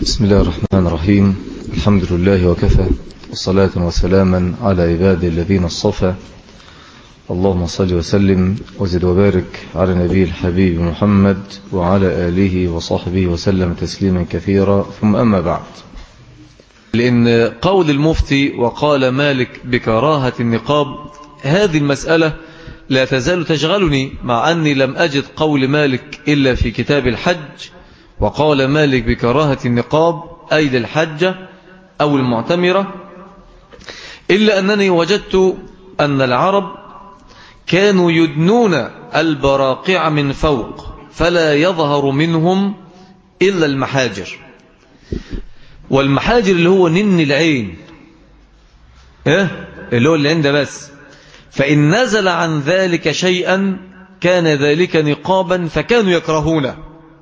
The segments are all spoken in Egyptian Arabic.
بسم الله الرحمن الرحيم الحمد لله وكفى والصلاة وسلاما على عباد الذين اصطفى اللهم صل وسلم وزد وبارك على نبي الحبيب محمد وعلى آله وصحبه وسلم تسليما كثيرا ثم أما بعد لأن قول المفتي وقال مالك بكراهة النقاب هذه المسألة لا تزال تشغلني مع أني لم أجد قول مالك إلا في كتاب الحج وقال مالك بكراهة النقاب أي للحجة أو المعتمرة إلا أنني وجدت أن العرب كانوا يدنون البراقع من فوق فلا يظهر منهم إلا المحاجر والمحاجر اللي هو نن العين إيه؟ اللي هو اللي عنده بس فإن نزل عن ذلك شيئا كان ذلك نقابا فكانوا يكرهونه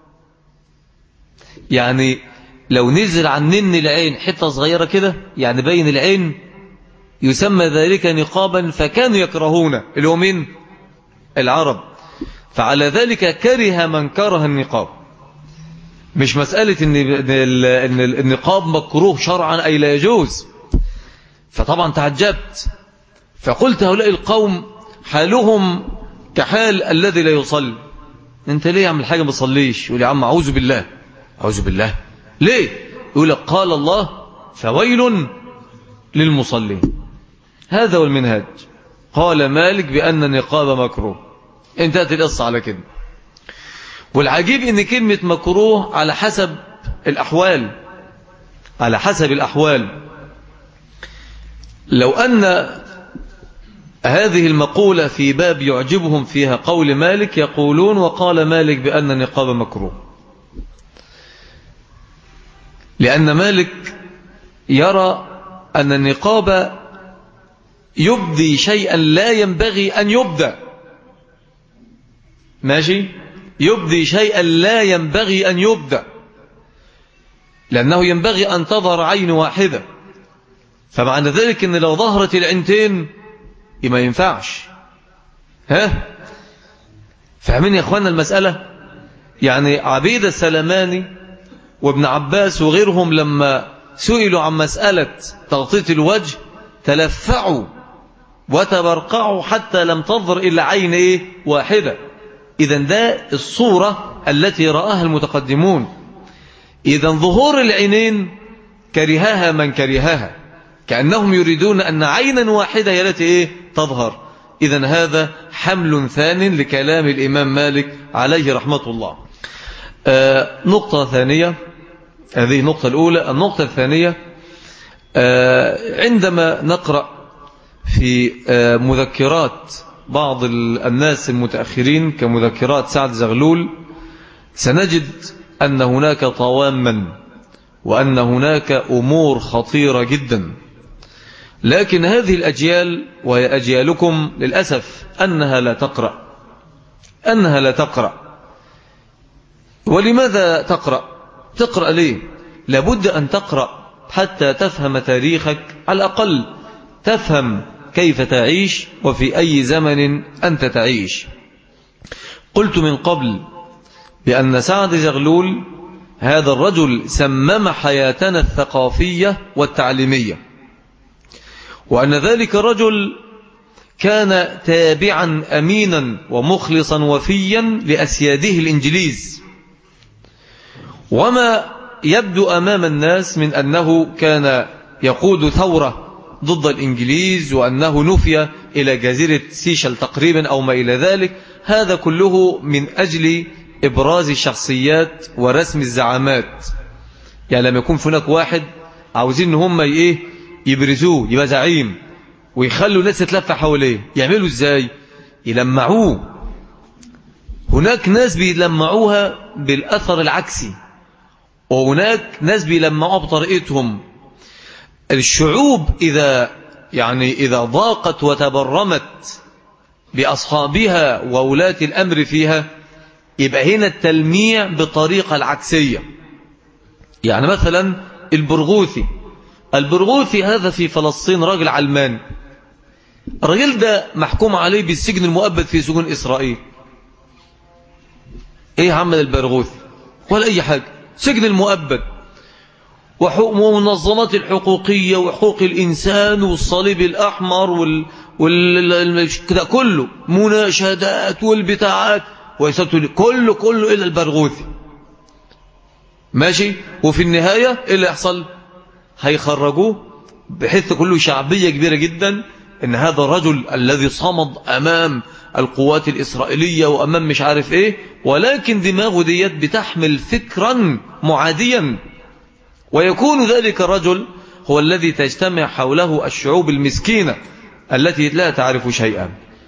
يعني لو نزل عن نن العين حتة صغيرة كده يعني بين العين يسمى ذلك نقابا فكانوا يكرهون اللي هو مين العرب فعلى ذلك كره من كره النقاب مش مسألة ان النقاب مكروه شرعا أي لا يجوز فطبعا تعجبت فقلت هؤلاء القوم حالهم كحال الذي لا يصلي انت ليه يعمل حاجة ما تصليش يقول يا عم أعوذ بالله أعوذ بالله ليه يقول لك قال الله فويل للمصلين هذا هو المنهاج قال مالك بأن النقاب مكروه انتهت القصة على كده والعجيب ان كلمة مكروه على حسب الأحوال على حسب الأحوال لو أن هذه المقولة في باب يعجبهم فيها قول مالك يقولون وقال مالك بأن النقاب مكروه لأن مالك يرى أن النقاب يبدي شيئا لا ينبغي أن يبدأ ماشي يبدي شيئا لا ينبغي أن يبدأ لأنه ينبغي أن تظهر عين واحدة فمعنى ذلك أن لو ظهرت العينتين ما ينفعش ها فاهمين يا أخوانا المسألة يعني عبيد السلماني وابن عباس وغيرهم لما سئلوا عن مسألة تغطية الوجه تلفعوا وتبرقعوا حتى لم تظهر إلا عين إيه واحدة إذا ده الصورة التي رآها المتقدمون إذا ظهور العينين كرهها من كرهها كأنهم يريدون أن عينا واحدة هي التي إيه تظهر إذا هذا حمل ثان لكلام الإمام مالك عليه رحمة الله آه نقطة ثانية هذه النقطة الأولى النقطة الثانية آه عندما نقرأ في آه مذكرات بعض الناس المتأخرين كمذكرات سعد زغلول سنجد أن هناك طواما وأن هناك أمور خطيرة جدا لكن هذه الأجيال وهي أجيالكم للأسف أنها لا تقرأ أنها لا تقرأ ولماذا تقرأ تقرأ ليه لابد أن تقرأ حتى تفهم تاريخك على الأقل تفهم كيف تعيش وفي أي زمن أنت تعيش قلت من قبل بأن سعد زغلول هذا الرجل سمم حياتنا الثقافية والتعليمية وأن ذلك الرجل كان تابعا أمينا ومخلصا وفيا لأسياده الإنجليز وما يبدو أمام الناس من أنه كان يقود ثورة ضد الإنجليز وأنه نفي إلى جزيرة سيشل تقريبا أو ما إلى ذلك هذا كله من أجل إبراز الشخصيات ورسم الزعامات يعني لما يكون هناك واحد عاوزين ان هم ايه يبرزوه يبقى زعيم ويخلوا الناس تتلف حواليه يعملوا ازاي يلمعوه هناك ناس بيلمعوها بالأثر العكسي وهناك ناس بيلمعوها بطريقتهم الشعوب إذا يعني إذا ضاقت وتبرمت بأصحابها وولاة الأمر فيها يبقى هنا التلميع بطريقة العكسية يعني مثلا البرغوثي البرغوثي هذا في فلسطين راجل علمان الراجل ده محكوم عليه بالسجن المؤبد في سجون إسرائيل ايه عمل البرغوثي ولا اي حاجة سجن المؤبد ومنظمات الحقوقية وحقوق الإنسان والصليب الأحمر وال... وال... كده كله مناشدات والبتاعات ويسبتوا كله كله إلى البرغوثي ماشي وفي النهاية إيه اللي يحصل هيخرجوه بحيث كله شعبية كبيرة جدا ان هذا الرجل الذي صمد امام القوات الاسرائيلية وامام مش عارف ايه ولكن دماغه ديت بتحمل فكرا معاديا ويكون ذلك الرجل هو الذي تجتمع حوله الشعوب المسكينة التي لا تعرف شيئا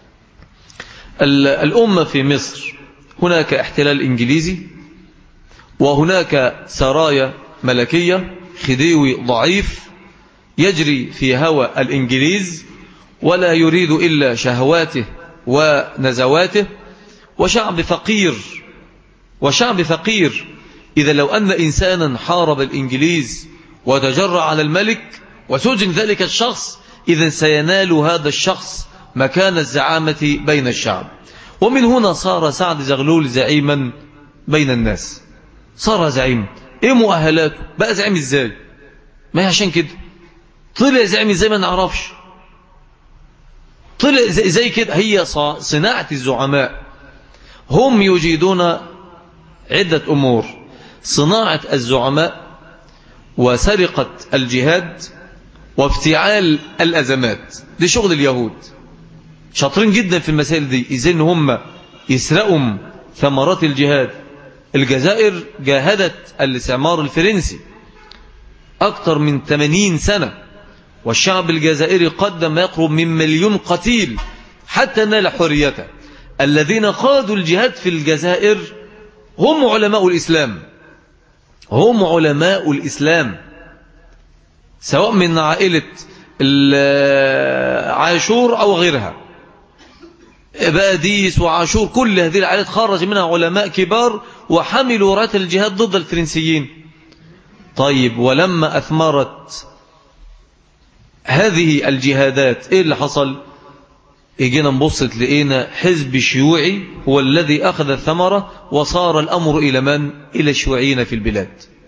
الأمة في مصر هناك احتلال إنجليزي وهناك سرايا ملكية خديوي ضعيف يجري في هوى الإنجليز ولا يريد إلا شهواته ونزواته وشعب فقير وشعب فقير إذا لو أن إنسانا حارب الإنجليز وتجرع على الملك وسجن ذلك الشخص إذا سينال هذا الشخص مكان الزعامة بين الشعب ومن هنا صار سعد زغلول زعيما بين الناس صار زعيم ايه مؤهلاته بقى زعيم ازاي ما هي عشان كده طلع زعيم ازاي ما نعرفش طلع زي, زي كده هي صناعة الزعماء هم يجيدون عدة أمور صناعة الزعماء وسرقة الجهاد وافتعال الأزمات دي شغل اليهود شاطرين جدا في المسائل دي إذن ان هم يسرقوا ثمرات الجهاد الجزائر جاهدت الاستعمار الفرنسي أكثر من 80 سنة والشعب الجزائري قدم ما يقرب من مليون قتيل حتى نال حريته الذين قادوا الجهاد في الجزائر هم علماء الإسلام هم علماء الإسلام سواء من عائلة عاشور أو غيرها باديس وعاشور كل هذه العائلات خرج منها علماء كبار وحملوا راية الجهاد ضد الفرنسيين طيب ولما أثمرت هذه الجهادات إيه اللي حصل يجينا نبص لقينا حزب شيوعي هو الذي أخذ الثمرة وصار الأمر إلى من؟ إلى الشيوعيين في البلاد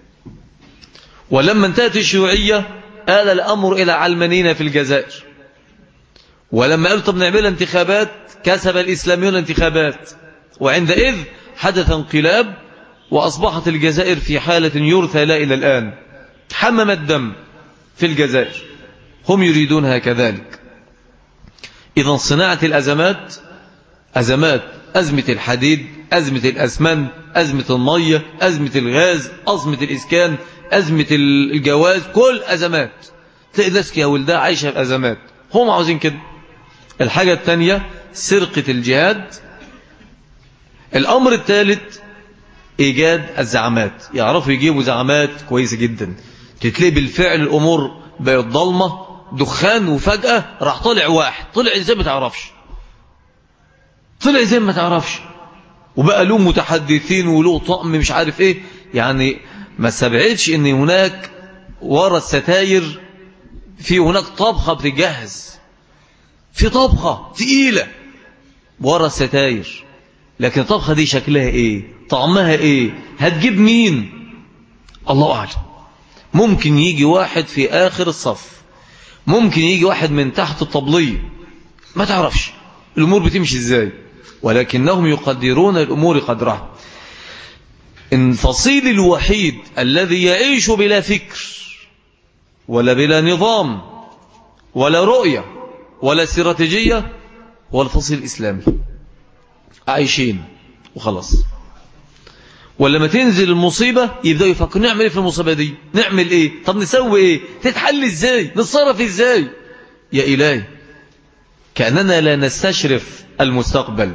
ولما انتهت الشيوعية آل الأمر إلى علمانيين في الجزائر ولما قالوا طب نعمل انتخابات كسب الإسلاميون انتخابات وعندئذ حدث انقلاب وأصبحت الجزائر في حالة يرثى لا إلى الآن حمم الدم في الجزائر هم يريدونها كذلك إذا صناعة الأزمات أزمات أزمة الحديد أزمة الأسمنت أزمة المية أزمة الغاز أزمة الإسكان أزمة الجواز كل أزمات تلاقي ناس يا ولدها عايشة في أزمات هم عاوزين كده الحاجة الثانية سرقة الجهاد الأمر الثالث إيجاد الزعامات يعرفوا يجيبوا زعامات كويسة جدا تتلاقي بالفعل الأمور بقت ضلمة دخان وفجأة راح طلع واحد طلع ازاي ما تعرفش طلع ازاي ما تعرفش وبقى له متحدثين وله طقم مش عارف ايه يعني ما استبعدش ان هناك ورا الستاير في هناك طبخة بتجهز في طبخة تقيلة ورا الستاير لكن الطبخة دي شكلها ايه طعمها ايه هتجيب مين الله أعلم ممكن يجي واحد في آخر الصف ممكن يجي واحد من تحت الطبلية ما تعرفش الأمور بتمشي ازاي ولكنهم يقدرون الأمور قدرها الفصيل الوحيد الذي يعيش بلا فكر ولا بلا نظام ولا رؤية ولا استراتيجية هو الفصيل الإسلامي عايشين وخلاص ولما تنزل المصيبة يبدأوا يفكروا نعمل ايه في المصيبة دي نعمل ايه طب نسوي ايه تتحل ازاي نتصرف ازاي يا إلهي كأننا لا نستشرف المستقبل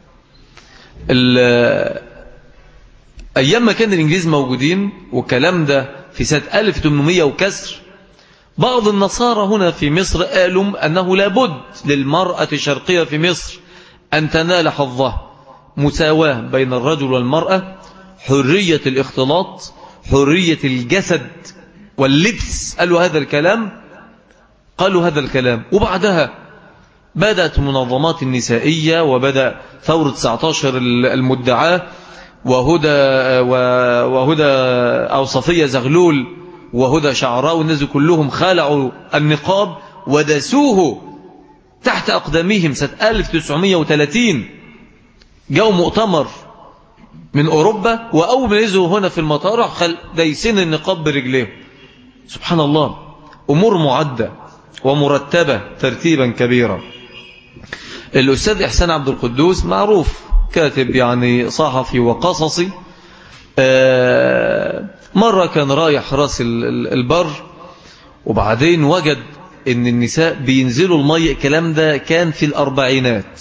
أيام ما كان الإنجليز موجودين والكلام ده في سنة 1800 وكسر بعض النصارى هنا في مصر قالوا أنه لابد للمرأة الشرقية في مصر أن تنال حظها مساواة بين الرجل والمرأة حرية الاختلاط حرية الجسد واللبس قالوا هذا الكلام قالوا هذا الكلام وبعدها بدأت منظمات النسائية وبدأ ثورة 19 المدعاة وهدى, وهدى أو صفية زغلول وهدى شعراء والناس كلهم خلعوا النقاب ودسوه تحت أقدامهم سنة 1930 جو مؤتمر من أوروبا وأول ما نزلوا هنا في المطار خل دايسين النقاب برجليهم سبحان الله أمور معدة ومرتبة ترتيبا كبيرا الأستاذ إحسان عبد القدوس معروف كاتب يعني صحفي وقصصي آه، مرة كان رايح راس البر وبعدين وجد ان النساء بينزلوا المية الكلام ده كان في الأربعينات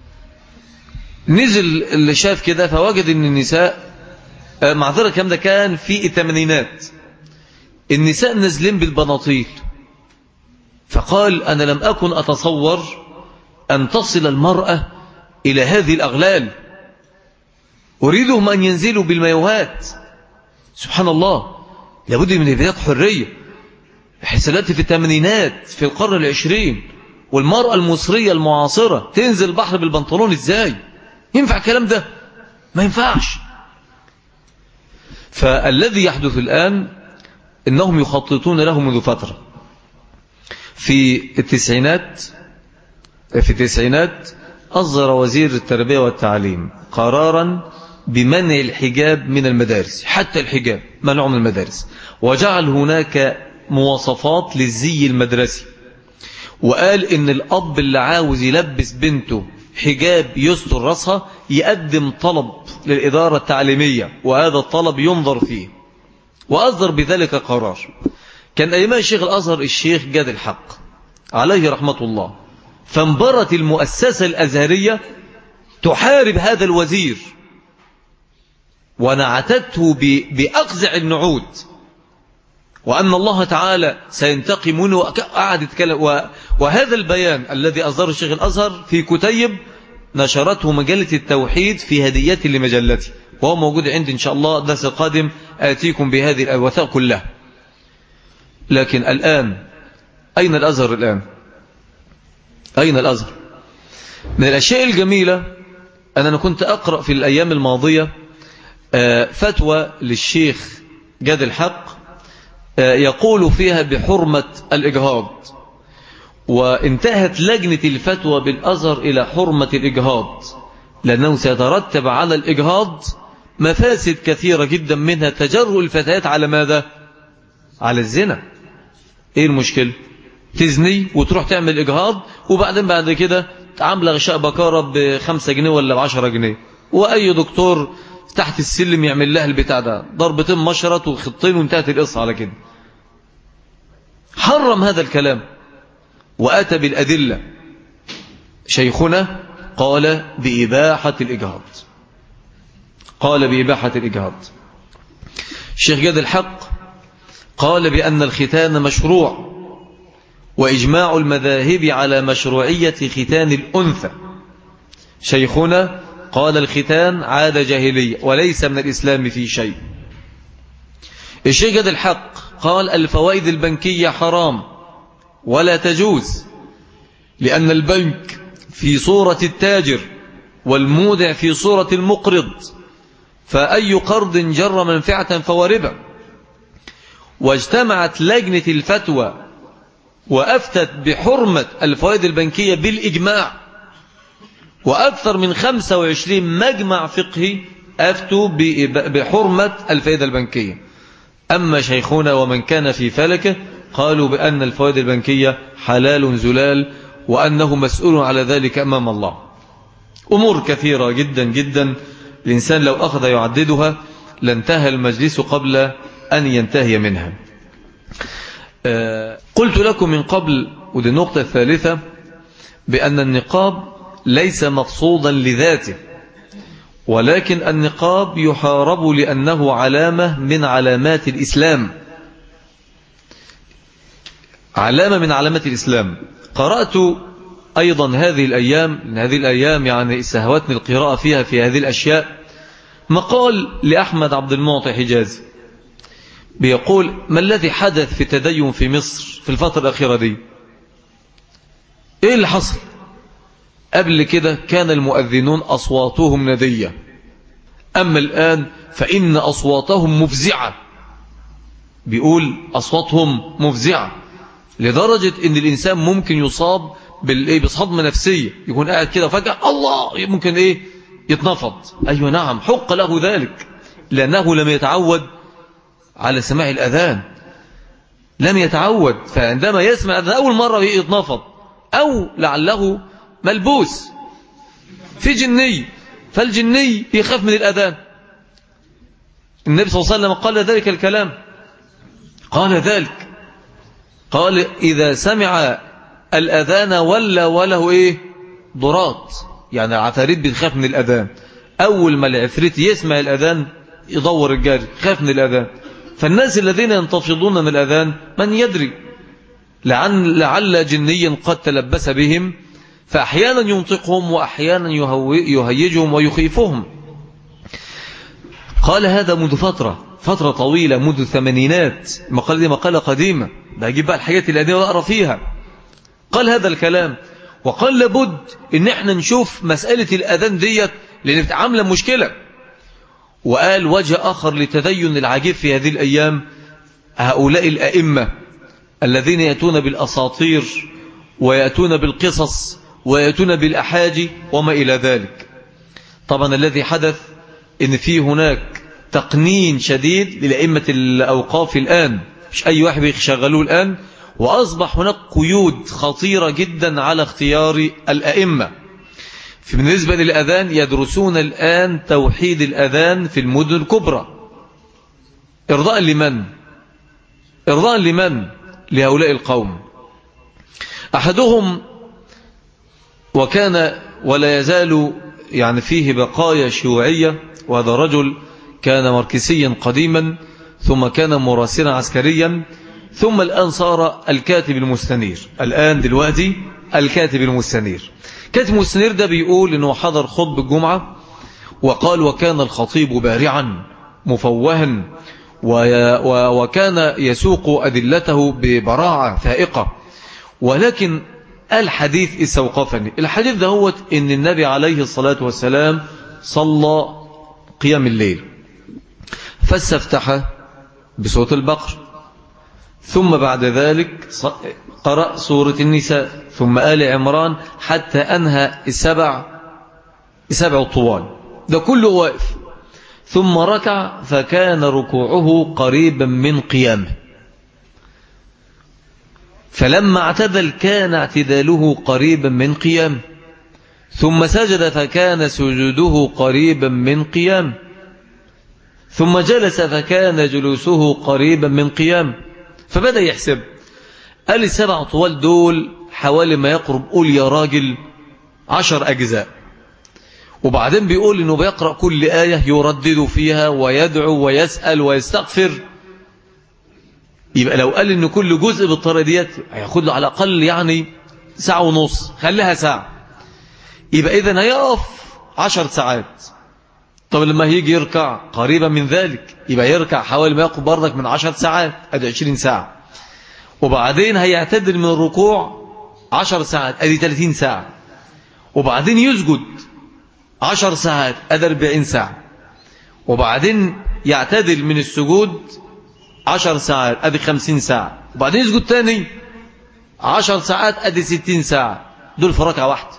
نزل اللي شاف كده فوجد ان النساء آه، معذرة الكلام ده كان في الثمانينات النساء نازلين بالبناطيل فقال أنا لم أكن أتصور أن تصل المرأة إلى هذه الأغلال أريدهم أن ينزلوا بالميوهات سبحان الله لابد من بداية حرية حسنات في الثمانينات في القرن العشرين والمرأة المصرية المعاصرة تنزل البحر بالبنطلون ازاي ينفع الكلام ده ما ينفعش فالذي يحدث الآن إنهم يخططون له منذ فترة في التسعينات في التسعينات أصدر وزير التربية والتعليم قرارا بمنع الحجاب من المدارس حتى الحجاب منعه من المدارس وجعل هناك مواصفات للزي المدرسي وقال ان الأب اللي عاوز يلبس بنته حجاب يستر رأسها يقدم طلب للإدارة التعليمية وهذا الطلب ينظر فيه وأصدر بذلك قرار كان أيما الشيخ الأزهر الشيخ جاد الحق عليه رحمة الله فانبرت المؤسسة الأزهرية تحارب هذا الوزير ونعتته بأقزع النعود وأن الله تعالى سينتقم منه قعد يتكلم وهذا البيان الذي أصدره الشيخ الأزهر في كتيب نشرته مجلة التوحيد في هديات لمجلتي وهو موجود عندي إن شاء الله الدرس القادم آتيكم بهذه الأوثاق كلها لكن الآن أين الأزهر الآن أين الأزهر من الأشياء الجميلة أنا كنت أقرأ في الأيام الماضية آه، فتوى للشيخ جاد الحق آه، يقول فيها بحرمة الإجهاض وانتهت لجنة الفتوى بالأزهر إلى حرمة الإجهاض لأنه سيترتب على الإجهاض مفاسد كثيرة جدا منها تجرؤ الفتيات على ماذا؟ على الزنا إيه المشكلة؟ تزني وتروح تعمل إجهاض وبعدين بعد كده عاملة غشاء بكارة بخمسة جنيه ولا بعشرة جنيه وأي دكتور تحت السلم يعمل لها البتاع ده ضربتين مشرط وخطين وانتهت القصة على كده حرم هذا الكلام وأتى بالأدلة شيخنا قال بإباحة الإجهاض قال بإباحة الإجهاض الشيخ جاد الحق قال بأن الختان مشروع وإجماع المذاهب على مشروعية ختان الأنثى شيخنا قال الختان عادة جاهلية وليس من الإسلام في شيء الشيخ جد الحق قال الفوائد البنكية حرام ولا تجوز لأن البنك في صورة التاجر والمودع في صورة المقرض فأي قرض جر منفعة فهو ربا واجتمعت لجنة الفتوى وأفتت بحرمة الفوائد البنكية بالإجماع وأكثر من 25 مجمع فقهي أفتوا بحرمة الفائدة البنكية أما شيخنا ومن كان في فلكه قالوا بأن الفوائد البنكية حلال زلال وأنه مسؤول على ذلك أمام الله أمور كثيرة جدا جدا الإنسان لو أخذ يعددها لانتهى المجلس قبل أن ينتهي منها آه، قلت لكم من قبل ودي النقطة الثالثة بأن النقاب ليس مقصودا لذاته ولكن النقاب يحارب لأنه علامة من علامات الإسلام علامة من علامات الإسلام قرأت أيضا هذه الأيام من هذه الأيام يعني استهوتني القراءة فيها في هذه الأشياء مقال لأحمد عبد المعطي حجازي بيقول ما الذي حدث في التدين في مصر في الفترة الأخيرة دي إيه اللي حصل قبل كده كان المؤذنون أصواتهم ندية أما الآن فإن أصواتهم مفزعة بيقول أصواتهم مفزعة لدرجة ان الإنسان ممكن يصاب بالإيه بصدمة نفسية يكون قاعد كده فجأة الله ممكن إيه يتنفض أيوة نعم حق له ذلك لأنه لم يتعود على سماع الأذان لم يتعود فعندما يسمع أذان أول مرة يتنفض أو لعله ملبوس في جني فالجني يخاف من الأذان النبي صلى الله عليه وسلم قال ذلك الكلام قال ذلك قال إذا سمع الأذان ولا وله إيه ضرات يعني العفاريت بتخاف من الأذان أول ما العفريت يسمع الأذان يدور الجاري خاف من الأذان فالناس الذين ينتفضون من الأذان من يدري لعل, لعل جنيا قد تلبس بهم فأحيانا ينطقهم وأحيانا يهيجهم ويخيفهم قال هذا منذ فترة فترة طويلة منذ الثمانينات المقالة دي مقالة قديمة بجيب بقى الحاجات القديمة وأقرأ فيها قال هذا الكلام وقال لابد ان احنا نشوف مسألة الأذان ديت لأن عاملة مشكلة وقال وجه آخر لتدين العجيب في هذه الأيام هؤلاء الأئمة الذين يأتون بالأساطير ويأتون بالقصص ويأتون بالأحاجي وما إلى ذلك طبعا الذي حدث ان في هناك تقنين شديد للأئمة الأوقاف الآن مش أي واحد يشغلوه الآن وأصبح هناك قيود خطيرة جدا على اختيار الأئمة بالنسبة للأذان يدرسون الآن توحيد الأذان في المدن الكبرى إرضاء لمن؟ إرضاء لمن؟ لهؤلاء القوم أحدهم وكان ولا يزال يعني فيه بقايا شيوعية وهذا رجل كان مركزيا قديما ثم كان مراسلا عسكريا ثم الآن صار الكاتب المستنير الآن دلوقتي الكاتب المستنير كاتب المستنير ده بيقول انه حضر خطب الجمعة وقال وكان الخطيب بارعا مفوها وكان يسوق أدلته ببراعة فائقة ولكن الحديث استوقفني الحديث ده هو ان النبي عليه الصلاة والسلام صلى قيام الليل فاستفتح بصوت البقر ثم بعد ذلك قرأ سورة النساء ثم آل عمران حتى أنهى السبع السبع الطوال ده كله واقف ثم ركع فكان ركوعه قريبا من قيامه فلما اعتدل كان اعتداله قريبا من قيامه ثم سجد فكان سجوده قريبا من قيامه ثم جلس فكان جلوسه قريبا من قيامه فبدأ يحسب قال السبع طوال دول حوالي ما يقرب قول يا راجل عشر أجزاء وبعدين بيقول إنه بيقرأ كل آية يردد فيها ويدعو ويسأل ويستغفر يبقى لو قال إن كل جزء بالطريقة ديت هياخد له على الأقل يعني ساعة ونص خليها ساعة يبقى إذن هيقف عشر ساعات طب لما هيجي يركع قريبا من ذلك يبقى يركع حوالي ما يقف بردك من عشر ساعات ادي عشرين ساعة وبعدين هيعتدل من الركوع عشر ساعات ادي ثلاثين ساعة وبعدين يسجد عشر ساعات ادي اربعين ساعة وبعدين يعتدل من السجود عشر ساعات ادي خمسين ساعة وبعدين يسجد تاني عشر ساعات ادي ستين ساعة دول في ركعة واحدة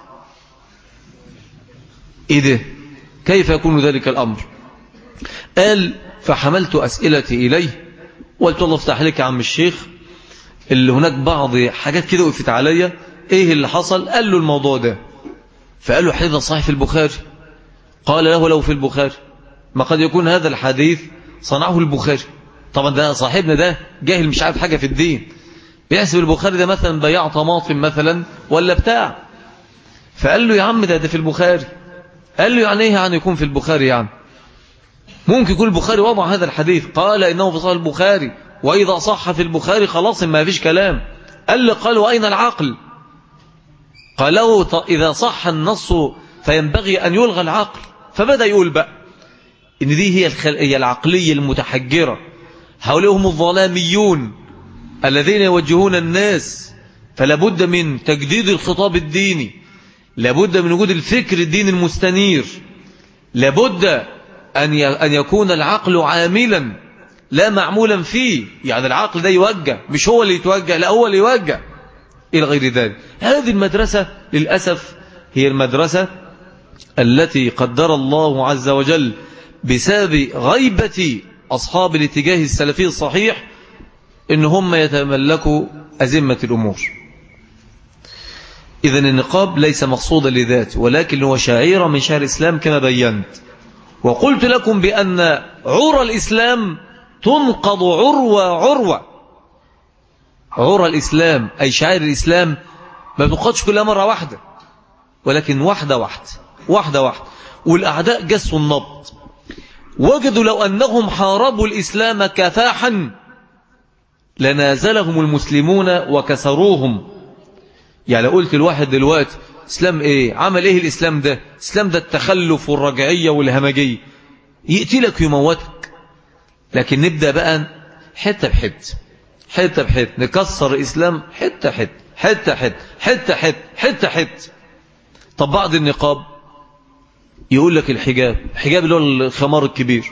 ايه ده كيف يكون ذلك الأمر قال فحملت أسئلتي إليه وقلت الله افتح لك يا عم الشيخ اللي هناك بعض حاجات كده وقفت عليا ايه اللي حصل قال له الموضوع ده فقال له حديث صحيح في البخاري قال له لو في البخاري ما قد يكون هذا الحديث صنعه البخاري طبعا ده صاحبنا ده جاهل مش عارف حاجة في الدين بيحسب البخاري ده مثلا بياع طماطم مثلا ولا بتاع فقال له يا عم ده ده في البخاري قال له يعني ايه يعني يكون في البخاري يعني ممكن يكون البخاري وضع هذا الحديث قال إنه في صحيح البخاري وإذا صح في البخاري خلاص ما فيش كلام قال له قال وأين العقل قال له إذا صح النص فينبغي أن يلغى العقل فبدأ يقول بقى إن دي هي, الخل... هي العقلية المتحجرة حولهم الظلاميون الذين يوجهون الناس فلا بد من تجديد الخطاب الديني لابد من وجود الفكر الدين المستنير لابد أن أن يكون العقل عاملا لا معمولا فيه يعني العقل ده يوجه مش هو اللي يتوجه لا هو اللي يوجه إلى غير ذلك هذه المدرسة للأسف هي المدرسة التي قدر الله عز وجل بسبب غيبة أصحاب الاتجاه السلفي الصحيح إن هم يتملكوا أزمة الأمور إذا النقاب ليس مقصودا لذات ولكن هو شعيرة من شهر الإسلام كما بينت وقلت لكم بأن عرى الإسلام تنقض عروة عروة عرى الإسلام أي شعائر الإسلام ما بتنقضش كلها مرة واحدة ولكن واحدة واحدة واحدة واحدة والأعداء جسوا النبض وجدوا لو أنهم حاربوا الإسلام كفاحا لنازلهم المسلمون وكسروهم يعني لو قلت الواحد دلوقتي اسلام ايه عمل ايه الاسلام ده اسلام ده التخلف والرجعية والهمجية يقتلك ويموتك لكن نبدأ بقى حتة بحتة حتة بحتة نكسر الاسلام حتة حتة حتة حتة حتة حتة حتة حتة طب بعض النقاب يقول لك الحجاب الحجاب اللي هو الخمار الكبير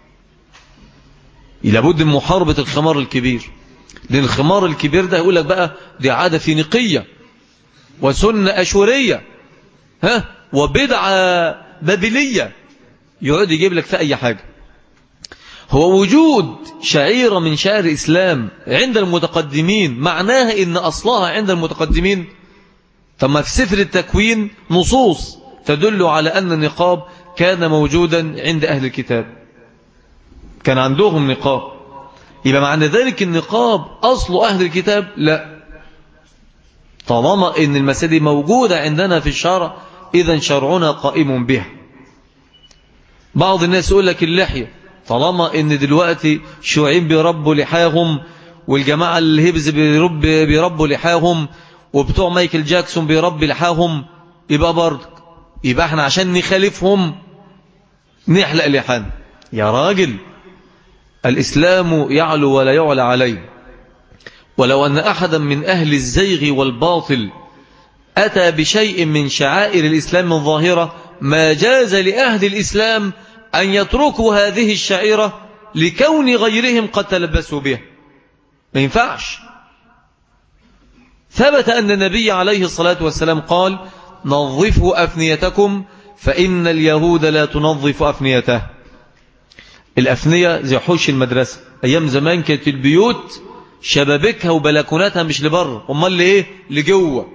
لابد من محاربة الخمار الكبير لأن الخمار الكبير ده يقول لك بقى دي عادة فينيقية وسنة أشورية ها وبدعة بابلية يقعد يجيب لك في أي حاجة هو وجود شعيرة من شعر الإسلام عند المتقدمين معناها إن أصلها عند المتقدمين ثم في سفر التكوين نصوص تدل على أن النقاب كان موجودا عند أهل الكتاب كان عندهم نقاب يبقى معنى ذلك النقاب أصل أهل الكتاب لا طالما ان المساجد موجودة عندنا في الشرع إذا شرعنا قائم بها بعض الناس يقول لك اللحية طالما ان دلوقتي شيوعين بيربوا لحاهم والجماعة الهبز بيرب بيربوا لحاهم وبتوع مايكل جاكسون بيربي لحاهم يبقى برضك يبقى احنا عشان نخالفهم نحلق لحان يا راجل الإسلام يعلو ولا يعلى عليه ولو أن أحدا من أهل الزيغ والباطل أتى بشيء من شعائر الإسلام الظاهرة ما جاز لأهل الإسلام أن يتركوا هذه الشعيرة لكون غيرهم قد تلبسوا بها ما ينفعش ثبت أن النبي عليه الصلاة والسلام قال نظفوا أفنيتكم فإن اليهود لا تنظف أفنيته الأفنية زي حوش المدرسة أيام زمان كانت البيوت شبابكها وبلكوناتها مش لبره امال لايه لجوه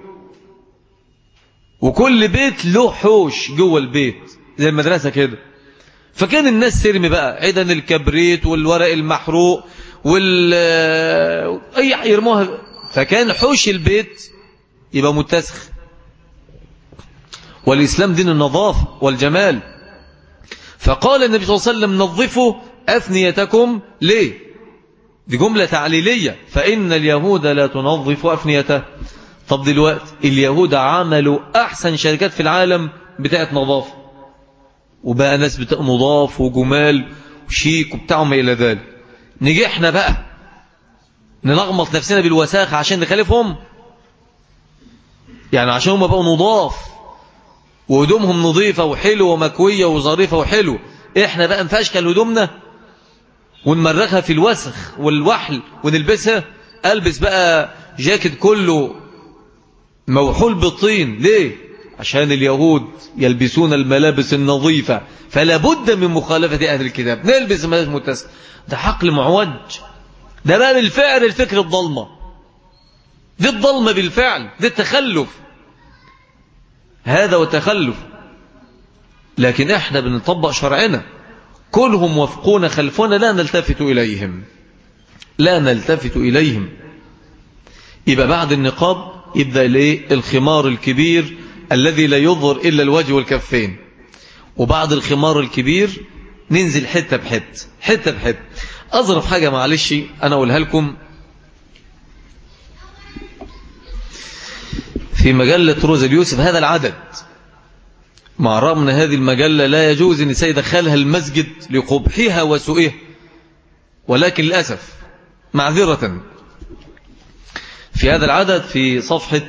وكل بيت له حوش جوه البيت زي المدرسة كده فكان الناس ترمي بقى عيدا الكبريت والورق المحروق وال اي يرموها فكان حوش البيت يبقى متسخ والإسلام دين النظافة والجمال فقال النبي صلى الله عليه وسلم نظفوا أفنيتكم ليه دي جملة تعليلية فإن اليهود لا تنظف أفنيته طب دلوقتي اليهود عملوا أحسن شركات في العالم بتاعت نظافة وبقى ناس بتاع نظاف وجمال وشيك وبتاعهم ما إلى ذلك نيجي احنا بقى نلغمط نفسنا بالوساخة عشان نخالفهم يعني عشان هم بقوا نضاف وهدومهم نظيفة وحلوة ومكوية وظريفة وحلو احنا بقى نفشكل هدومنا ونمرغها في الوسخ والوحل ونلبسها ألبس بقى جاكيت كله موحول بالطين ليه عشان اليهود يلبسون الملابس النظيفة فلا بد من مخالفة أهل الكتاب نلبس ملابس متسخ ده حقل معوج ده بقى بالفعل الفكر الضلمة دي الضلمة بالفعل دي التخلف هذا وتخلف لكن احنا بنطبق شرعنا كلهم وفقون خلفنا لا نلتفت إليهم لا نلتفت إليهم يبقى بعد النقاب يبدأ إليه الخمار الكبير الذي لا يظهر إلا الوجه والكفين وبعد الخمار الكبير ننزل حتة بحتة حتة بحتة أظرف حاجة معلش أنا أقولها لكم في مجلة روز اليوسف هذا العدد مع رغم أن هذه المجلة لا يجوز أن سيدخلها المسجد لقبحها وسوئها ولكن للأسف معذرة في هذا العدد في صفحة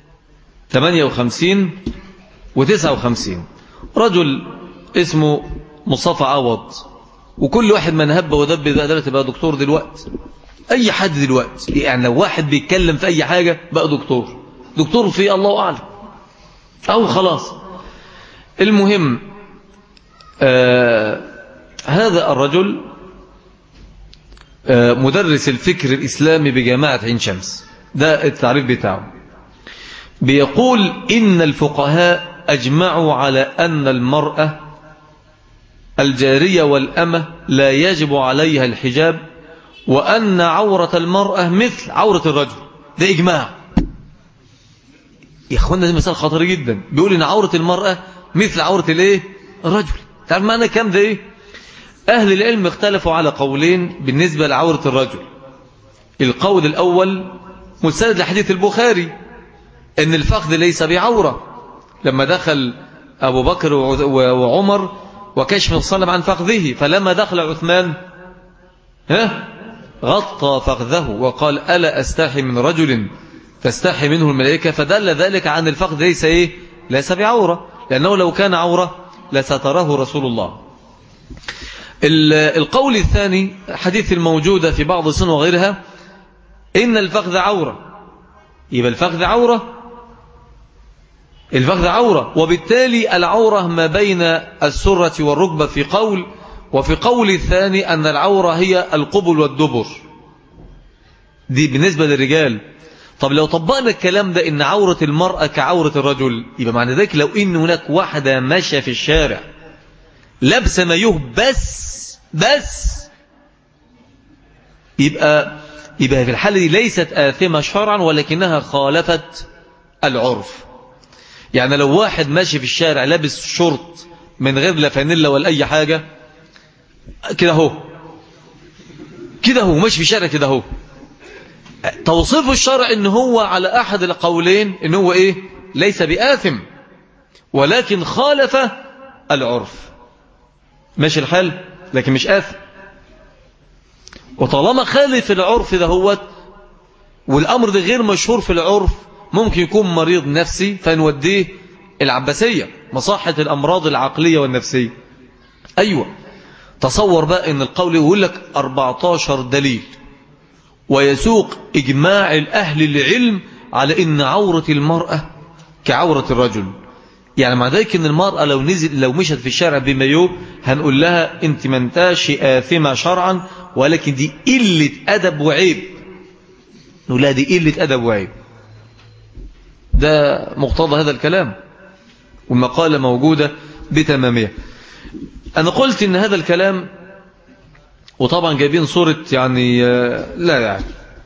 58 و 59 رجل اسمه مصطفى عوض وكل واحد من هب ودب دلوقتي بقى دكتور دلوقتي أي حد دلوقتي يعني لو واحد بيتكلم في أي حاجة بقى دكتور دكتور في الله أعلم أو خلاص المهم آه هذا الرجل آه مدرس الفكر الإسلامي بجامعة عين شمس ده التعريف بتاعه بيقول إن الفقهاء أجمعوا على أن المرأة الجارية والأمة لا يجب عليها الحجاب وأن عورة المرأة مثل عورة الرجل ده إجماع يا أخوانا ده مثال خطر جدا بيقول إن عورة المرأة مثل عورة الإيه الرجل تعرف معنى كم ده إيه أهل العلم اختلفوا على قولين بالنسبة لعورة الرجل القول الأول مستند لحديث البخاري أن الفخذ ليس بعورة لما دخل أبو بكر وعمر وكشف الصلم عن فخذه فلما دخل عثمان ها غطى فخذه وقال ألا أستحي من رجل تستحي منه الملائكة فدل ذلك عن الفخذ ليس إيه ليس بعورة لأنه لو كان عورة لستره رسول الله القول الثاني حديث الموجودة في بعض السنة وغيرها إن الفخذ عورة يبقى الفخذ عورة الفخذ عورة وبالتالي العورة ما بين السرة والركبة في قول وفي قول الثاني أن العورة هي القبل والدبر دي بالنسبة للرجال طب لو طبقنا الكلام ده إن عورة المرأة كعورة الرجل يبقى معنى ذلك لو إن هناك واحدة ماشية في الشارع لابسة مايوه بس بس يبقى يبقى في الحالة دي ليست آثمة شرعا ولكنها خالفت العرف يعني لو واحد ماشي في الشارع لابس شرط من غير لا فانيلا ولا أي حاجة كده هو كده هو ماشي في الشارع كده هو توصيف الشرع ان هو على أحد القولين ان هو إيه ليس بآثم ولكن خالف العرف ماشي الحال لكن مش آثم وطالما خالف العرف ده هو والأمر ده غير مشهور في العرف ممكن يكون مريض نفسي فنوديه العباسية مصحة الأمراض العقلية والنفسية أيوة تصور بقى ان القول يقول لك 14 دليل ويسوق إجماع الأهل العلم على إن عورة المرأة كعورة الرجل يعني مع ذلك ان المرأة لو نزل لو مشت في الشارع بمايو هنقول لها انت ما انتاش آثمة شرعا ولكن دي قلة أدب وعيب نقول لها دي قلة أدب وعيب ده مقتضى هذا الكلام والمقالة موجودة بتمامية أنا قلت إن هذا الكلام وطبعا جايبين صورة يعني لا يعني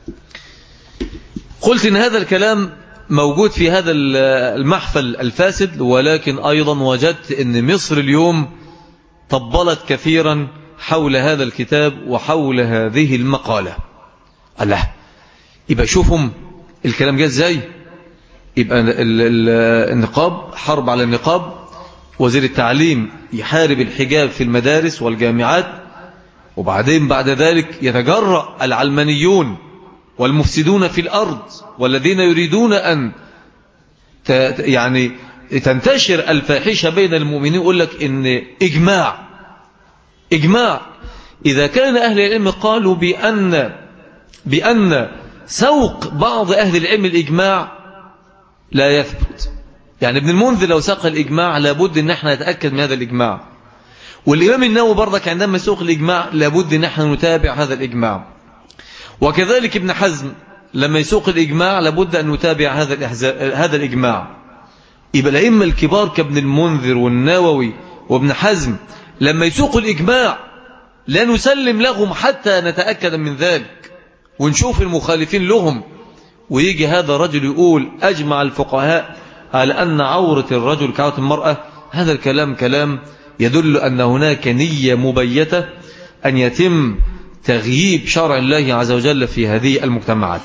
قلت إن هذا الكلام موجود في هذا المحفل الفاسد ولكن أيضا وجدت أن مصر اليوم طبلت كثيرا حول هذا الكتاب وحول هذه المقالة الله يبقى شوفهم الكلام جاء ازاي يبقى النقاب حرب على النقاب وزير التعليم يحارب الحجاب في المدارس والجامعات وبعدين بعد ذلك يتجرأ العلمانيون والمفسدون في الأرض والذين يريدون أن يعني تنتشر الفاحشة بين المؤمنين يقول لك إن إجماع إجماع إذا كان أهل العلم قالوا بأن بأن سوق بعض أهل العلم الإجماع لا يثبت يعني ابن المنذر لو ساق الإجماع لابد أن احنا نتأكد من هذا الإجماع والإمام النووي برضك عندما يسوق الإجماع لابد أن احنا نتابع هذا الإجماع وكذلك ابن حزم لما يسوق الإجماع لابد أن نتابع هذا هذا الإجماع يبقى الأئمة الكبار كابن المنذر والنووي وابن حزم لما يسوق الإجماع لا نسلم لهم حتى نتأكد من ذلك ونشوف المخالفين لهم ويجي هذا الرجل يقول أجمع الفقهاء على أن عورة الرجل كعورة المرأة هذا الكلام كلام يدل أن هناك نية مبيتة أن يتم تغييب شرع الله عز وجل في هذه المجتمعات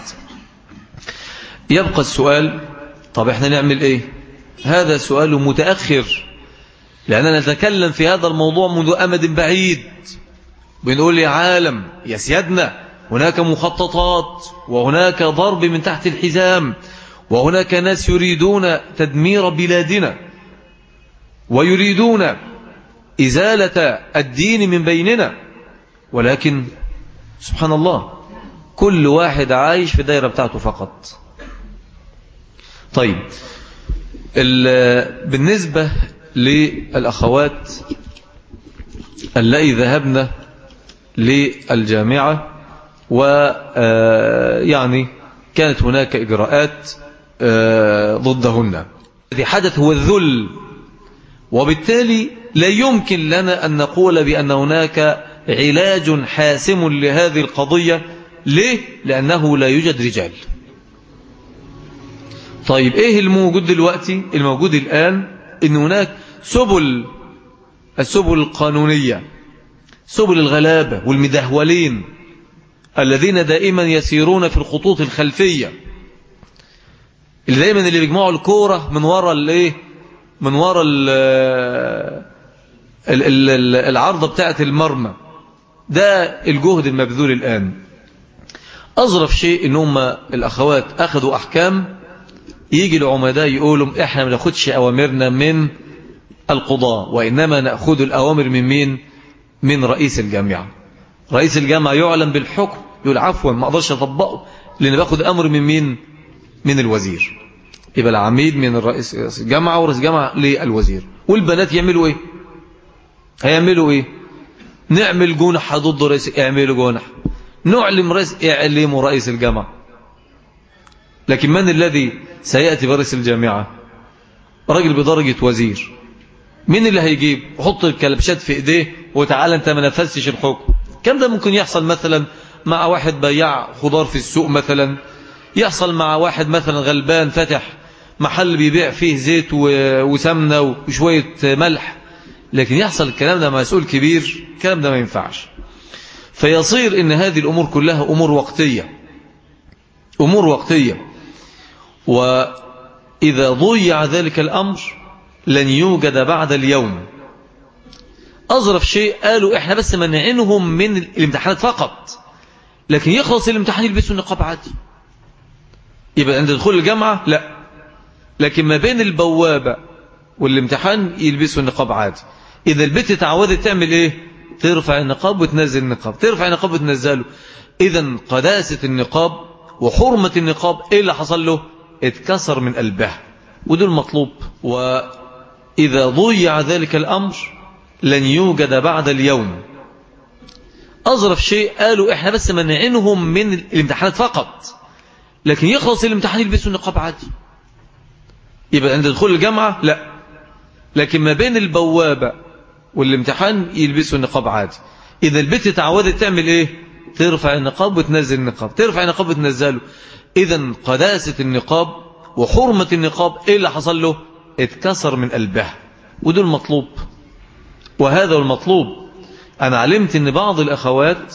يبقى السؤال طب احنا نعمل ايه هذا سؤال متأخر لأننا نتكلم في هذا الموضوع منذ أمد بعيد بنقول يا عالم يا سيادنا هناك مخططات وهناك ضرب من تحت الحزام وهناك ناس يريدون تدمير بلادنا ويريدون إزالة الدين من بيننا ولكن سبحان الله كل واحد عايش في دائرة بتاعته فقط طيب بالنسبة للأخوات اللي ذهبنا للجامعة ويعني آه، كانت هناك إجراءات آه، ضدهن الذي حدث هو الذل وبالتالي لا يمكن لنا أن نقول بأن هناك علاج حاسم لهذه القضية ليه؟ لأنه لا يوجد رجال طيب إيه الموجود دلوقتي؟ الموجود الآن إن هناك سبل السبل القانونية سبل الغلابة والمدهولين الذين دائما يسيرون في الخطوط الخلفية اللي دائما اللي بيجمعوا الكورة من وراء الايه من وراء العرضة بتاعة المرمى ده الجهد المبذول الآن أظرف شيء إن هم الأخوات أخذوا أحكام يجي العمداء يقولوا إحنا ما ناخدش أوامرنا من القضاء وإنما نأخذ الأوامر من مين من رئيس الجامعة رئيس الجامعة يعلم بالحكم يقول عفوا ما أقدرش أطبقه لأن باخد أمر من مين من الوزير يبقى العميد من الرئيس الجامعة ورئيس الجامعة للوزير والبنات يعملوا إيه هيعملوا إيه نعمل جنح ضد رئيس اعملوا جنح نعلم رئيس اعلموا رئيس الجامعة لكن من الذي سيأتي برئيس الجامعة راجل بدرجة وزير مين اللي هيجيب وحط الكلبشات في ايديه وتعالى انت ما نفذتش الحكم كم ده ممكن يحصل مثلا مع واحد بياع خضار في السوق مثلا يحصل مع واحد مثلا غلبان فتح محل بيبيع فيه زيت وسمنة وشوية ملح لكن يحصل الكلام ده مسؤول كبير الكلام ده ما ينفعش فيصير ان هذه الأمور كلها أمور وقتية أمور وقتية وإذا ضيع ذلك الأمر لن يوجد بعد اليوم أظرف شيء قالوا إحنا بس منعنهم من الامتحانات فقط لكن يخلص الامتحان يلبسوا النقاب عادي يبقى عند دخول الجامعة لا لكن ما بين البوابة والامتحان يلبسوا النقاب عادي إذا البنت تعودت تعمل إيه ترفع النقاب وتنزل النقاب ترفع النقاب وتنزله إذا قداسة النقاب وحرمة النقاب إيه اللي حصل له اتكسر من قلبها وده المطلوب وإذا ضيع ذلك الأمر لن يوجد بعد اليوم أظرف شيء قالوا إحنا بس منعنهم من الامتحانات فقط لكن يخلص الامتحان يلبسوا النقاب عادي يبقى عند دخول الجامعة لا لكن ما بين البوابة والامتحان يلبسوا النقاب عادي إذا البنت تعودت تعمل إيه ترفع النقاب وتنزل النقاب ترفع النقاب وتنزله إذا قداسة النقاب وحرمة النقاب إيه اللي حصل له اتكسر من قلبها وده المطلوب وهذا المطلوب أنا علمت أن بعض الأخوات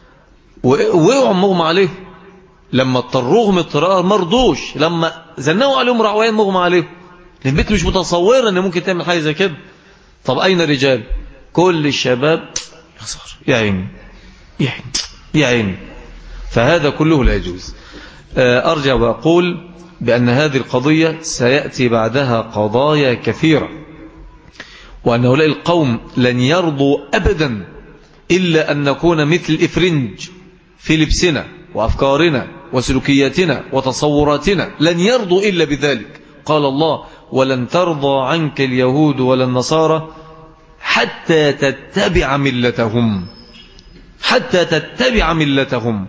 وقعوا مغمى عليهم لما اضطروهم اضطرار مرضوش لما زنوا عليهم رعوين مغمى عليهم البيت مش متصورة أن ممكن تعمل حاجة زي كده طب أين الرجال كل الشباب يا عيني يا عيني يا عيني فهذا كله لا يجوز آه، أرجع وأقول بأن هذه القضية سيأتي بعدها قضايا كثيرة وأن هؤلاء القوم لن يرضوا أبدا إلا أن نكون مثل الإفرنج في لبسنا وأفكارنا وسلوكياتنا وتصوراتنا لن يرضوا إلا بذلك قال الله ولن ترضى عنك اليهود ولا النصارى حتى تتبع ملتهم حتى تتبع ملتهم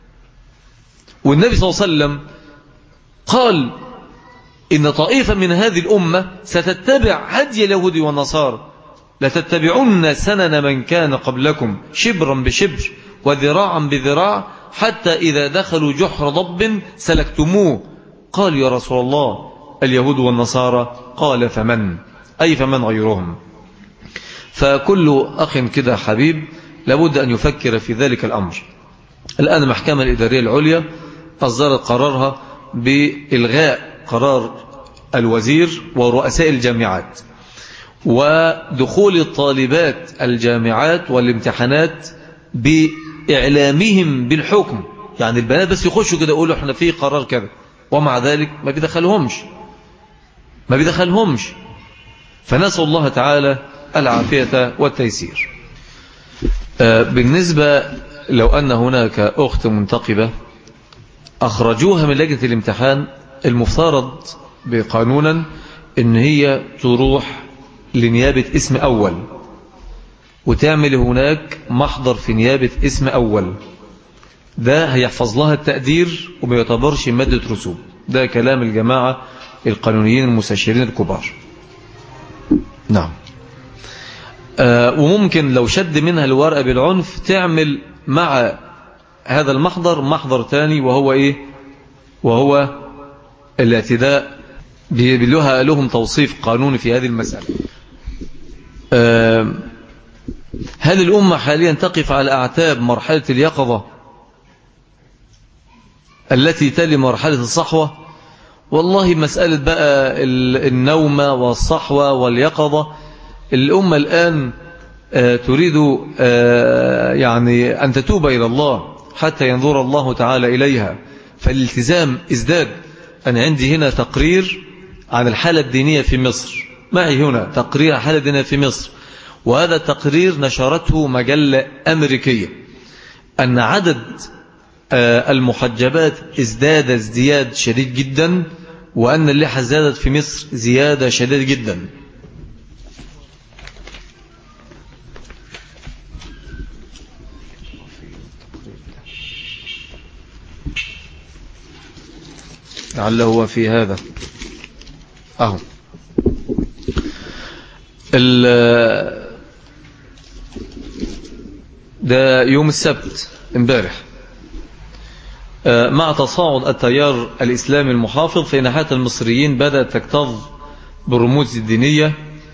والنبي صلى الله عليه وسلم قال إن طائفة من هذه الأمة ستتبع هدي اليهود والنصارى لتتبعن سنن من كان قبلكم شبرا بشبر وذراعا بذراع حتى إذا دخلوا جحر ضب سلكتموه قال يا رسول الله اليهود والنصارى قال فمن أي فمن غيرهم فكل أخ كده حبيب لابد أن يفكر في ذلك الأمر الآن المحكمة الإدارية العليا أصدرت قرارها بإلغاء قرار الوزير ورؤساء الجامعات ودخول الطالبات الجامعات والامتحانات بإعلامهم بالحكم يعني البنات بس يخشوا كده يقولوا احنا في قرار كذا ومع ذلك ما بيدخلهمش ما بيدخلهمش فنسأل الله تعالى العافية والتيسير آه، بالنسبة لو أن هناك أخت منتقبة أخرجوها من لجنة الامتحان المفترض بقانونا ان هي تروح لنيابة اسم أول وتعمل هناك محضر في نيابة اسم أول ده هيحفظ لها التقدير وما يعتبرش مادة رسوب ده كلام الجماعة القانونيين المستشيرين الكبار نعم آه وممكن لو شد منها الورقة بالعنف تعمل مع هذا المحضر محضر تاني وهو ايه وهو الاعتداء بلها لهم توصيف قانوني في هذه المسألة آه هل الأمة حاليا تقف على أعتاب مرحلة اليقظة التي تلي مرحلة الصحوة والله مسألة بقى النوم والصحوة واليقظة الأمة الآن آه، تريد آه، يعني أن تتوب إلى الله حتى ينظر الله تعالى إليها فالالتزام ازداد أنا عندي هنا تقرير عن الحالة الدينية في مصر معي هنا تقرير عن الحالة الدينية في مصر وهذا التقرير نشرته مجلة أمريكية أن عدد آه، المحجبات ازداد ازدياد شديد جدا وأن اللحى ازدادت في مصر زيادة شديدة جدا لعله هو في هذا أهو ده يوم السبت امبارح آه، مع تصاعد التيار الإسلامي المحافظ في ناحية المصريين بدأت تكتظ بالرموز الدينية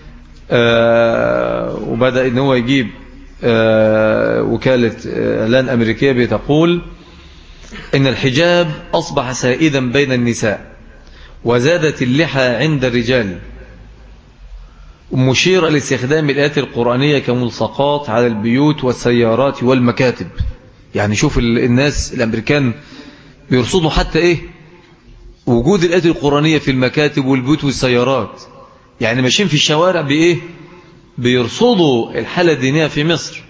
آه، وبدأ ان هو يجيب آه، وكالة إعلان أمريكية بتقول إن الحجاب أصبح سائدا بين النساء وزادت اللحى عند الرجال مشير لاستخدام الآيات القرآنية كملصقات على البيوت والسيارات والمكاتب يعني شوف الناس الأمريكان بيرصدوا حتى إيه وجود الآيات القرآنية في المكاتب والبيوت والسيارات يعني ماشيين في الشوارع بإيه بيرصدوا الحالة الدينية في مصر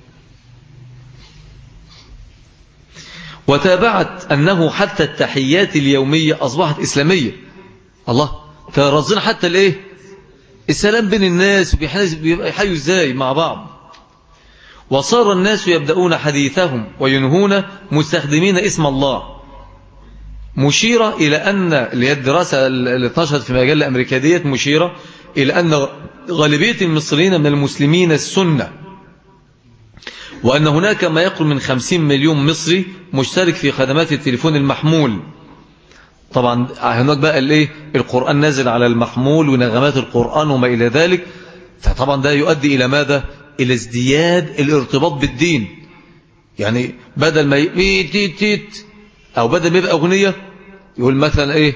وتابعت أنه حتى التحيات اليومية أصبحت إسلامية الله ترزنا حتى الإيه السلام بين الناس بيحيوا إزاي مع بعض وصار الناس يبدأون حديثهم وينهون مستخدمين اسم الله مشيرة إلى أن اللي هي الدراسة اللي اتنشرت في مجلة أمريكا ديت مشيرة إلى أن غالبية المصريين من المسلمين السنة وأن هناك ما يقرب من خمسين مليون مصري مشترك في خدمات التليفون المحمول طبعا هناك بقى الايه القرآن نازل على المحمول ونغمات القرآن وما إلى ذلك فطبعا ده يؤدي إلى ماذا إلى ازدياد الارتباط بالدين يعني بدل ما تيت تيت أو بدل ما يبقى أغنية يقول مثلا إيه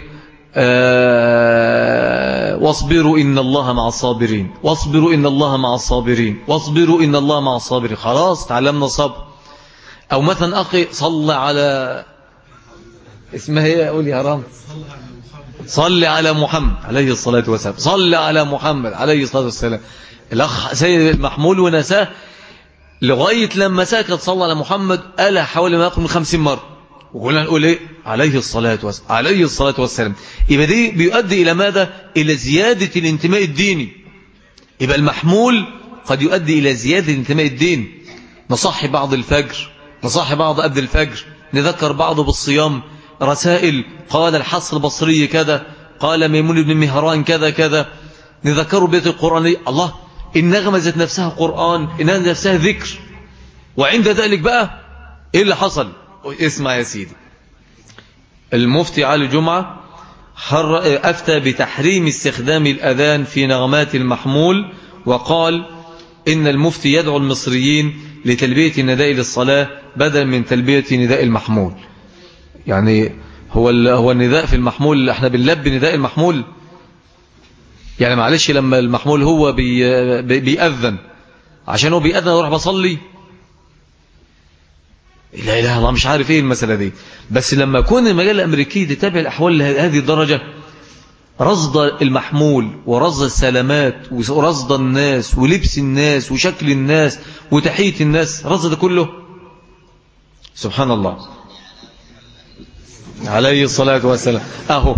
آه واصبروا إن الله مع الصابرين واصبروا إن الله مع الصابرين واصبروا إن الله مع الصابرين خلاص تعلمنا صبر أو مثلا أخي صلى على اسمها ايه اقول يا رام صل على محمد عليه الصلاة والسلام صل على محمد عليه الصلاة والسلام الأخ سيد المحمول ونساه لغاية لما ساكت صلى على محمد قال حوالي ما يقرب من خمسين مرة وقلنا نقول ايه عليه الصلاة والسلام عليه الصلاة والسلام يبقى دي بيؤدي إلى ماذا إلى زيادة الانتماء الديني يبقى المحمول قد يؤدي إلى زيادة الانتماء الديني نصحي بعض الفجر نصحي بعض قبل الفجر نذكر بعضه بالصيام رسائل قال الحصر البصري كذا قال ميمون بن مهران كذا كذا نذكروا بيت القرآن الله النغمة ذات نفسها قرآن إنها نفسها ذكر وعند ذلك بقى إيه اللي حصل اسمع يا سيدي المفتي علي جمعة أفتى بتحريم استخدام الأذان في نغمات المحمول وقال إن المفتي يدعو المصريين لتلبية النداء للصلاة بدل من تلبية نداء المحمول يعني هو هو النداء في المحمول احنا بنلبي نداء المحمول يعني معلش لما المحمول هو بي بيأذن عشان هو بيأذن اروح بصلي لا اله الله مش عارف ايه المسألة دي بس لما يكون المجال الأمريكي تتابع الأحوال لهذه الدرجة رصد المحمول ورصد السلامات ورصد الناس ولبس الناس وشكل الناس وتحية الناس رصد كله سبحان الله عليه الصلاة والسلام أهو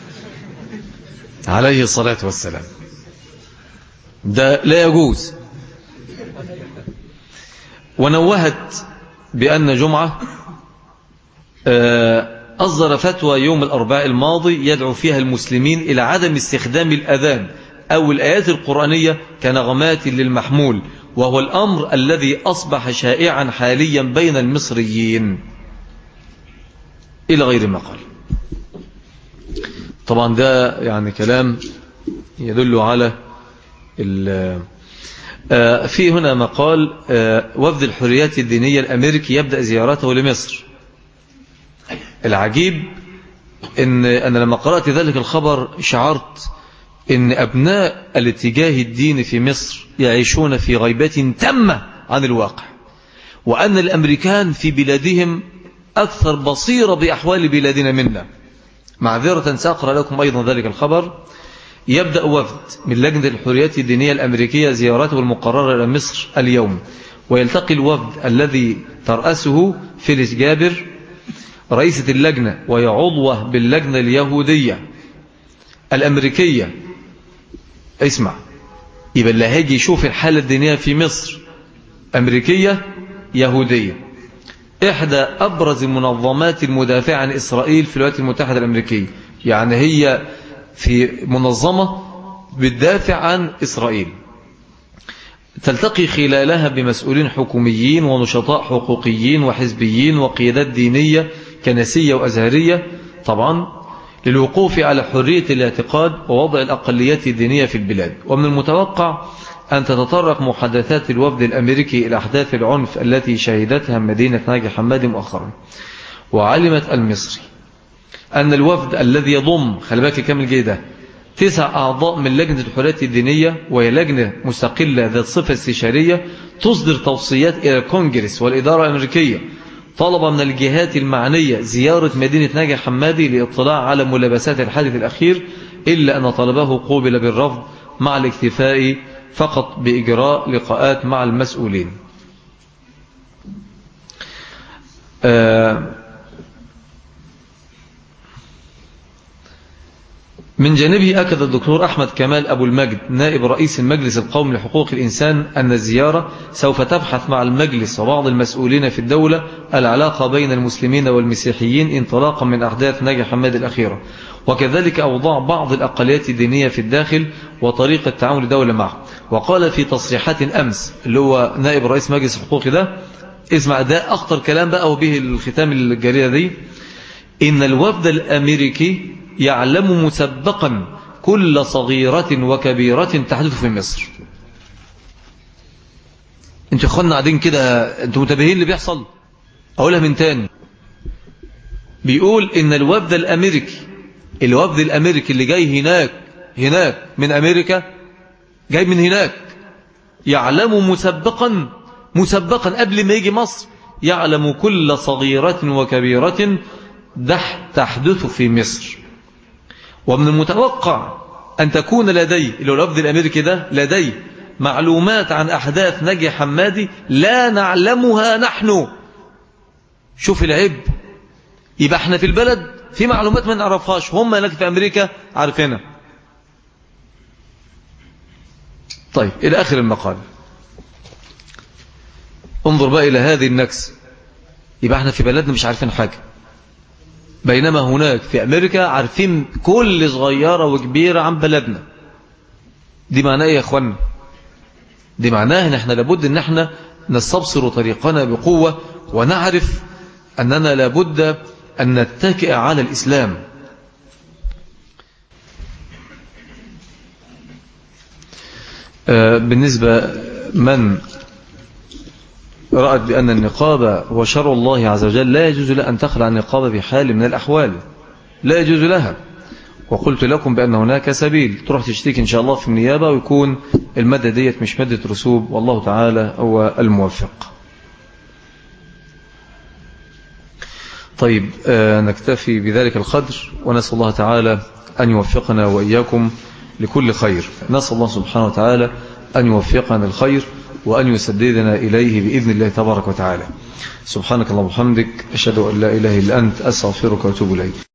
عليه الصلاة والسلام ده لا يجوز ونوهت بأن جمعة آه، أصدر فتوى يوم الأربعاء الماضي يدعو فيها المسلمين إلى عدم استخدام الأذان أو الآيات القرآنية كنغمات للمحمول وهو الأمر الذي أصبح شائعا حاليا بين المصريين إلى غير ما قال طبعا ده يعني كلام يدل على آه، في هنا مقال آه، وفد الحريات الدينية الأمريكي يبدأ زيارته لمصر العجيب إن أنا لما قرأت ذلك الخبر شعرت إن أبناء الاتجاه الديني في مصر يعيشون في غيبة تامة عن الواقع وأن الأمريكان في بلادهم أكثر بصيرة بأحوال بلادنا منا معذرة سأقرأ لكم أيضا ذلك الخبر يبدأ وفد من لجنة الحريات الدينية الأمريكية زيارته المقررة إلى مصر اليوم ويلتقي الوفد الذي ترأسه فيليس جابر رئيسة اللجنة وهي عضوة باللجنة اليهودية الأمريكية اسمع يبقى اللي هيجي يشوف الحالة الدينية في مصر أمريكية يهودية إحدى أبرز المنظمات المدافعة عن إسرائيل في الولايات المتحدة الأمريكية يعني هي في منظمة بتدافع عن إسرائيل تلتقي خلالها بمسؤولين حكوميين ونشطاء حقوقيين وحزبيين وقيادات دينية كنسية وأزهرية طبعا للوقوف على حرية الاعتقاد ووضع الأقليات الدينية في البلاد ومن المتوقع أن تتطرق محادثات الوفد الأمريكي إلى أحداث العنف التي شهدتها مدينة ناجي حمادي مؤخرا وعلمت المصري أن الوفد الذي يضم خلي بالك كامل جيدة تسع أعضاء من لجنة الحريات الدينية وهي لجنة مستقلة ذات صفة استشارية تصدر توصيات إلى الكونجرس والإدارة الأمريكية طلب من الجهات المعنية زيارة مدينة ناجي حمادي لإطلاع على ملابسات الحادث الأخير إلا أن طلبه قوبل بالرفض مع الاكتفاء فقط بإجراء لقاءات مع المسؤولين آه من جانبه أكد الدكتور أحمد كمال أبو المجد نائب رئيس المجلس القومي لحقوق الإنسان أن الزيارة سوف تبحث مع المجلس وبعض المسؤولين في الدولة العلاقة بين المسلمين والمسيحيين انطلاقا من أحداث ناجي حماد الأخيرة وكذلك أوضاع بعض الأقليات الدينية في الداخل وطريقة تعامل الدولة معه وقال في تصريحات أمس اللي هو نائب رئيس مجلس الحقوق ده اسمع ده أخطر كلام بقى وبه الختام الجريدة دي إن الوفد الأمريكي يعلم مسبقا كل صغيرة وكبيرة تحدث في مصر انتوا اخوانا قاعدين كده انتوا متابعين اللي بيحصل اقولها من تاني بيقول ان الوفد الامريكي الوفد الامريكي اللي جاي هناك هناك من امريكا جاي من هناك يعلم مسبقا مسبقا قبل ما يجي مصر يعلم كل صغيرة وكبيرة دح تحدث في مصر ومن المتوقع أن تكون لدي اللي هو اللفظ الأمريكي ده لدي معلومات عن أحداث نجي حمادي لا نعلمها نحن شوف العيب يبقى احنا في البلد في معلومات ما نعرفهاش هم هناك في أمريكا عارفينها طيب إلى آخر المقال انظر بقى إلى هذه النكس يبقى احنا في بلدنا مش عارفين حاجة بينما هناك في أمريكا عارفين كل صغيرة وكبيرة عن بلدنا دي معناه إيه يا أخوانا دي معناه ان احنا لابد ان احنا نستبصر طريقنا بقوة ونعرف أننا لابد أن نتكئ على الإسلام آه، بالنسبة من رأت بأن النقاب هو شر الله عز وجل لا يجوز لها أن تخلع النقاب بحال من الأحوال لا يجوز لها وقلت لكم بأن هناك سبيل تروح تشتكي إن شاء الله في النيابة ويكون المادة ديت مش مادة رسوب والله تعالى هو الموفق طيب آه نكتفي بذلك القدر ونسأل الله تعالى أن يوفقنا وإياكم لكل خير نسأل الله سبحانه وتعالى أن يوفقنا الخير وأن يسددنا إليه بإذن الله تبارك وتعالى سبحانك اللهم وبحمدك أشهد أن لا إله إلا أنت أستغفرك وأتوب إليك